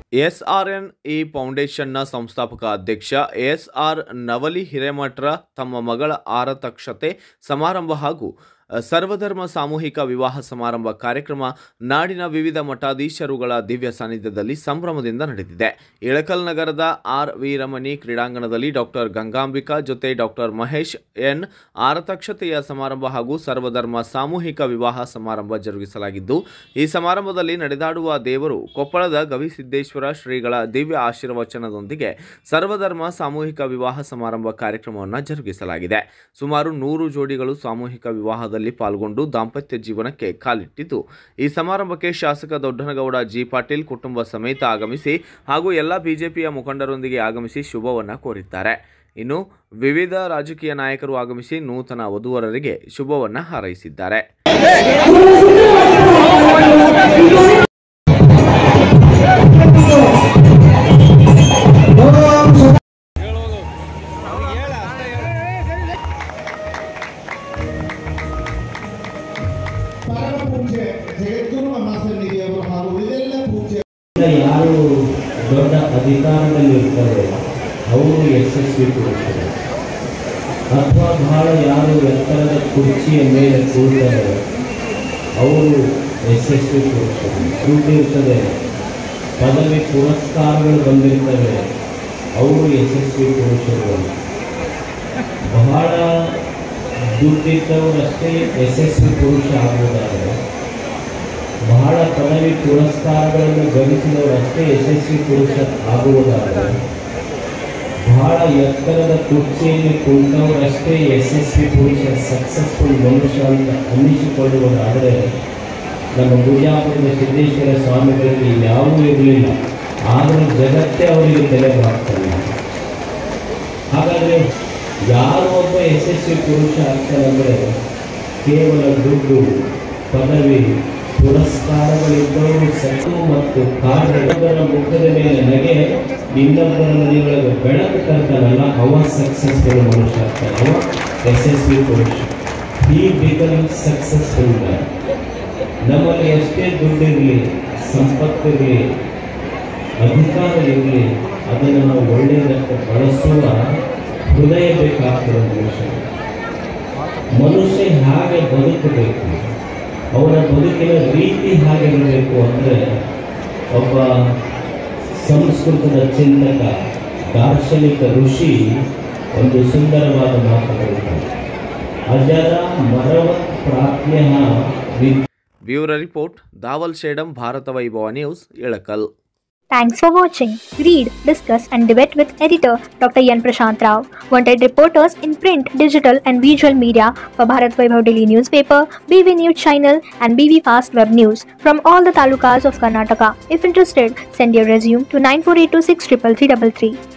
SRN E ಫೌಂಡೇಶನ್ನ ಸಂಸ್ಥಾಪಕ ಅಧ್ಯಕ್ಷ S R Navali ಹಿರೇಮಠರ ತಮ್ಮ ಮಗಳ ಆರತಕ್ಷತೆ ಸಮಾರಂಭ ಹಾಗೂ ಅ, ಸರ್ವಧರ್ಮ ಸಾಮೂಹಿಕ ವಿವಾಹ ಸಮಾರಂಭ ಕಾರ್ಯಕ್ರಮ ನಾಡಿನ ವಿವಿಧ ಮಠಾಧೀಶರುಗಳ ದಿವ್ಯ ಸಾನ್ನಿಧ್ಯದಲ್ಲಿ ಸಂಭ್ರಮದಿಂದ ನಡೆದಿದೆ ಇಳಕಲ್ ನಗರದ ಆರ್ ವೀರಮಣಿ ಕ್ರೀಡಾಂಗಣದಲ್ಲಿ ಡಾಕ್ಟರ್ ಗಂಗಾಂಬಿಕಾ ಜೊತೆ ಡಾಕ್ಟರ್ ಮಹೇಶ್ ಎನ್ ಆರತಕ್ಷತೆಯ ಸಮಾರಂಭ ಹಾಗೂ ಸರ್ವಧರ್ಮ ಸಾಮೂಹಿಕ ವಿವಾಹ ಸಮಾರಂಭ ಜರುಗಿಸಲಾಗಿದ್ದು ಈ ಸಮಾರಂಭದಲ್ಲಿ ನಡೆದಾಡುವ ದೇವರು ಕೊಪ್ಪಳದ ಗವಿಸಿದ್ದೇಶ್ವರ ಶ್ರೀಗಳ ದಿವ್ಯ ಆಶೀರ್ವಚನದೊಂದಿಗೆ ಸರ್ವಧರ್ಮ ಸಾಮೂಹಿಕ ವಿವಾಹ ಸಮಾರಂಭ ಕಾರ್ಯಕ್ರಮವನ್ನು ಜರುಗಿಸಲಾಗಿದೆ ಸುಮಾರು ನೂರು ಜೋಡಿಗಳು ಸಾಮೂಹಿಕ ವಿವಾಹದಲ್ಲಿ ಪಾಲ್ಗೊಂಡು ದಾಂಪತ್ಯ ಜೀವನಕ್ಕೆ ಕಾಲಿಟ್ಟಿದ್ದು ಈ ಸಮಾರಂಭಕ್ಕೆ ಶಾಸಕ ದೊಡ್ಡನಗೌಡ ಜಿ ಪಾಟೀಲ್ ಕುಟುಂಬ ಸಮೇತ ಆಗಮಿಸಿ ಹಾಗೂ ಎಲ್ಲ ಬಿಜೆಪಿಯ ಮುಖಂಡರೊಂದಿಗೆ ಆಗಮಿಸಿ ಶುಭವನ್ನ ಕೋರಿದ್ದಾರೆ ಇನ್ನು ವಿವಿಧ ರಾಜಕೀಯ ನಾಯಕರು ಆಗಮಿಸಿ ನೂತನ ವಧುವರರಿಗೆ ಶುಭವನ್ನ ಹಾರೈಸಿದ್ದಾರೆ ಪರಮ ಪೂಜ್ಯ ಜಗದ್ಗುರು ಮಾಸನಿಗೆಯವರು ಹಾಗೂ ಉಳಿದೆಲ್ಲ ಪೂಜ್ಯ ಯಾರು ದೊಡ್ಡ ಅಧಿಕಾರದಲ್ಲಿ ಇರ್ತಾರೆ ಅವರು ಯಶಸ್ವಿ ಪುರುಷರು ಅಥವಾ ಬಹಳ ಯಾರು ಎತ್ತರದ ಕುರ್ಚಿಯ ಮೇಲೆ ಕೂರ್ತಾರೆ ಅವರು ಯಶಸ್ವಿ ಪುರುಷರು ದುಡ್ಡು ಇರ್ತದೆ ಪದವಿ ಪುರಸ್ಕಾರಗಳು ಬಂದಿರ್ತವೆ ಅವರು ಯಶಸ್ವಿ ಪುರುಷರು ಅಲ್ಲ. ಬಹಳ ದುಡ್ಡಿದ್ದವರಷ್ಟೇ ಯಶಸ್ವಿ ಪುರುಷ ಆಗುವುದಾದರೆ ಬಹಳ ಪದವಿ ಪುರಸ್ಕಾರಗಳನ್ನು ಗಳಿಸಿದವರಷ್ಟೇ ಯಶಸ್ವಿ ಪುರುಷ ಆಗುವುದಾದರೆ ಬಹಳ ಎತ್ತರದ ಕುರ್ಚಿಯಲ್ಲಿ ಕುಳಿತವರಷ್ಟೇ ಯಶಸ್ವಿ ಪುರುಷ ಸಕ್ಸಸ್ಫುಲ್ ಮನುಷ್ಯ ಅಂತ ಅನ್ನಿಸಿಕೊಳ್ಳುವುದಾದರೆ ನಮ್ಮ ಗುಜಾಪುರದ ಸಿದ್ದೇಶ್ವರ ಸ್ವಾಮಿಗಳಿಗೆ ಯಾವುದೂ ಇರಲಿಲ್ಲ ಆದರೂ ಜಗತ್ತೇ ಅವರಿಗೆ ಬೆಲೆ ಮಾಡ್ತಾರೆ ಹಾಗಾದರೆ ಯಾರು ಒಬ್ಬ ಯಶಸ್ವಿ ಪುರುಷ ಆಗ್ತಾರಂದರೆ ಕೇವಲ ದುಡ್ಡು ಪದವಿ ಪುರಸ್ಕಾರಗಳಿದ್ದವರು ಸತ್ತು ಮತ್ತು ಕಾರ್ಯಗಳ ಮುಖದ ಮೇಲೆ ನಗೆ ಇನ್ನೊಬ್ಬರ ಮನೆಯೊಳಗೆ ಬೆಳಕು ತರ್ತಾನಲ್ಲ ಅವ ಸಕ್ಸಸ್ಫುಲ್ ಮನುಷ್ಯ ಆಗ್ತಾನೆ ಅವ ಯಶಸ್ವಿ ಪುರುಷ ಈ ಬಿಕಮ್ ಸಕ್ಸಸ್ಫುಲ್ ನಮ್ಮಲ್ಲಿ ಎಷ್ಟೇ ದುಡ್ಡಿರಲಿ ಸಂಪತ್ತಿರಲಿ ಅಧಿಕಾರ ಇರಲಿ ಅದನ್ನು ನಾವು ಒಳ್ಳೆಯದಕ್ಕೆ ಬಳಸುವ ಹೃದಯ ಬೇಕಾಗ್ತದೆ ಮನುಷ್ಯ ಮನುಷ್ಯ ಹೇಗೆ ಬದುಕಬೇಕು ಅವನ ಬದುಕಿನ ರೀತಿ ಹೇಗಿರಬೇಕು ಅಂದರೆ ಒಬ್ಬ ಸಂಸ್ಕೃತದ ಚಿಂತಕ ದಾರ್ಶನಿಕ ಋಷಿ ಒಂದು ಸುಂದರವಾದ ಮಾತು ಹೇಳ್ತಾನೆ ಅಜರ ಮರವತ್ Prajna with bureau report Dawal Shedam Bharata Vaibhava news Ilkal Thanks for watching. Read, discuss, and debate with editor Dr. Yan Prashant Rao. Wanted reporters in print, digital, and visual media for Bharat Vaibhav Daily Newspaper, BV News Channel, and BV Fast Web News from all the talukas of Karnataka. If interested, send your resume to 9482633333.